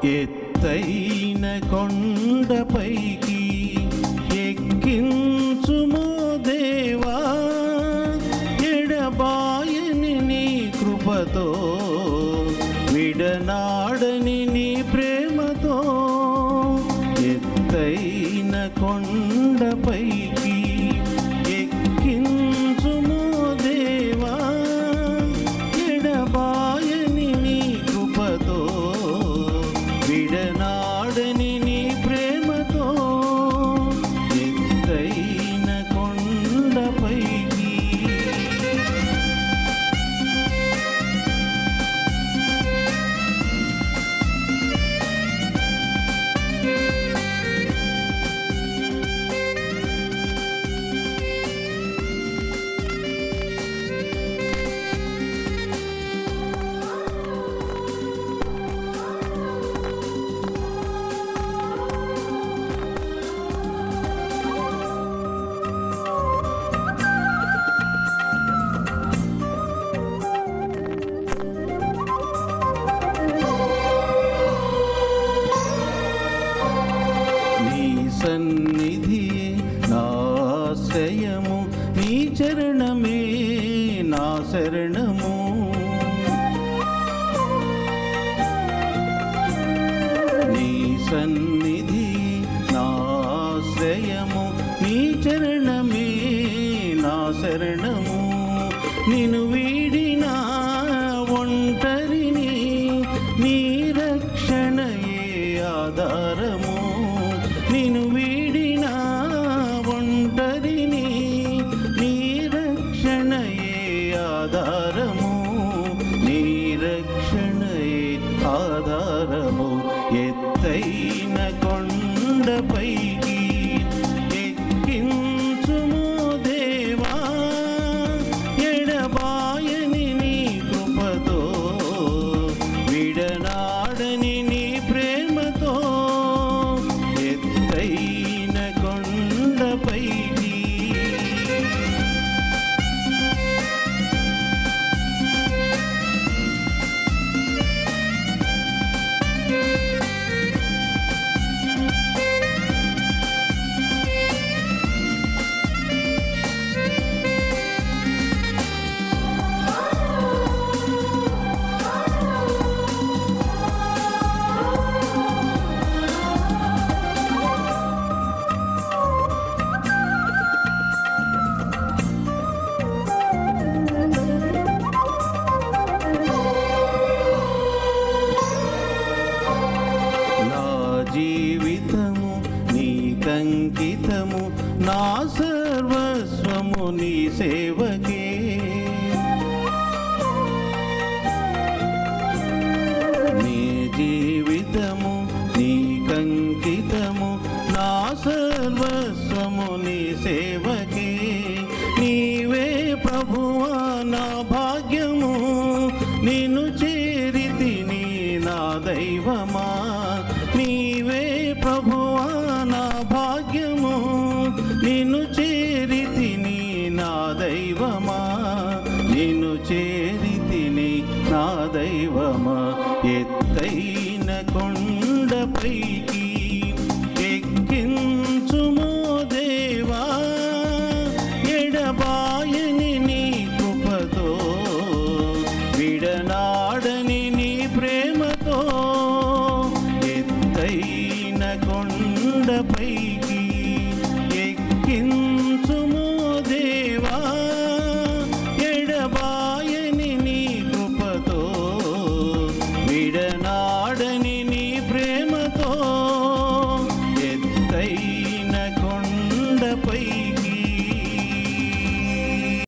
ఎత్తైన కొండపైకి ఎక్కించుమో దేవా ఎడబాయని నీ కృపతో విడనాడని నీ ప్రేమతో ఎత్తైన కొండపైకి ఎక్కించుమో దేవా ఎడబాయని నీ కృపతో విడనాడని నీ ప్రేమతో ఎత్తైన కొండపైకి నీ సన్నిధియే నాశ్రయము నీ చరణమే నా శరణము నీ సన్నిధి నాశ్రయము నీ చరణమే నా శరణము నిన్ను వీడిన ఒంటరిని నీ రక్షణయే ఆధారము నిన్ను వీడిన ఒంటరిని నీ రక్షణయే ఆధారము నీ రక్షణయే ఆధారము ఎత్తైన కొండపైకి ఎక్కించుము దేవా ఎడబాయని నీ కృపతో విడనాడని నీ ప్రేమతో ఎత్తైన కొండపైకి నా జీవితము నీకంకితము నా సర్వస్వము నీ సేవకే నీ జీవితము నీకంకితము నా సర్వస్వము నీ సేవకే నీవే ప్రభువా నా భాగ్యము నిన్ను చేరితిని నా దైవమా నీవే ప్రభువా నా భాగ్యము నిన్ను చేరితిని నా దైవమా నిన్ను చేరితిని నా దైవమా ఎత్తైన కొండపైకి ఎక్కించుమో దేవా ఎడబాయని నీ కృపతో విడనాడని నీ ప్రేమతో ఎత్తైన కొండపై